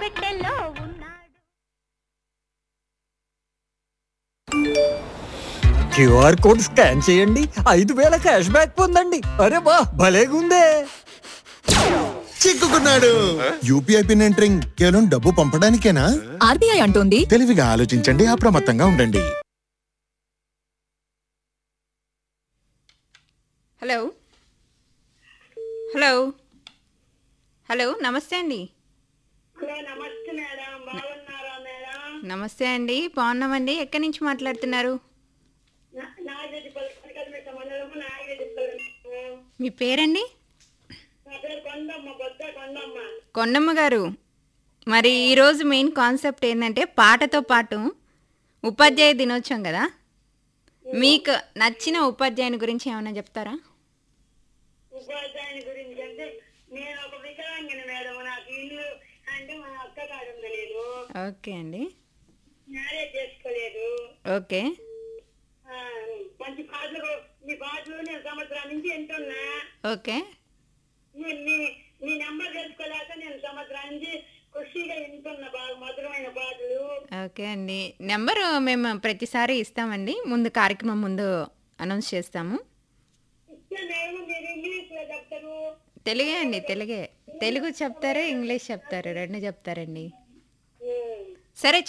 పెట్టెల్లో ఉన్నాడు QR code scan చేయండి ఐదు వేల క్యాష్ బ్యాక్ పొందండి అరే వా భలేగుందే చిక్కుకున్నాడు యూపీఐ పిన్ ఎంటరింగ్ కేవలం డబ్బు పంపడానికేనా ఆర్బీఐ అంటోంది తెలివిగా ఆలోచించండి అప్రమత్తంగా ఉండండి హలో హలో హలో నమస్తే అండి నమస్తే మేడం బాగున్నారా మేడం నమస్తే అండి బాగున్నామండి ఎక్కడి నుంచి మాట్లాడుతున్నారు నాగరెడ్డి పల్లికల మండలము నాగరెడ్డి పల్లి మీ పేరండి నా పేరు కొండమ్మ బొద్ద కొండమ్మ కొండమ్మ గారు మరి ఈరోజు మెయిన్ కాన్సెప్ట్ ఏంటంటే పాటతో పాటు ఉపాధ్యాయ దినోత్సవం కదా మీకు నచ్చిన ఉపాధ్యాయుని గురించి ఏమైనా చెప్తారా ఉపాధ్యాయుని గురించి అంటే నేను ఒక వికలాంగిని మేడం నాకు ఇల్లు అంటే మా అక్క కాడు ఉంది నేను ఓకే అండి మ్యారేజ్ చేసుకోలేదు ఓకే ఆ, మంచి పాటలు మీ పాటలు నేను సంవత్సరం నుంచి వింటున్నా ఓకే మీ మీ- మీ నెంబర్ తెలుసుకోలేక నేను సంవత్సరం నుంచి ఖుషిగా వింటున్నా బాగా మధురమైన పాటలు ఓకే అండి నెంబరు మేము ప్రతిసారి ఇస్తామండి ముందు కార్యక్రమం ముందు అనౌన్స్ చేస్తాము ఇస్తే నేను మీరు ఇంగ్లీష్ లో చెప్తారు తెలుగే అండి తెలుగే తెలుగు చెప్తారు ఇంగ్లీష్ చెప్తారు రెండు చెప్తారండి ఉమ్. సరే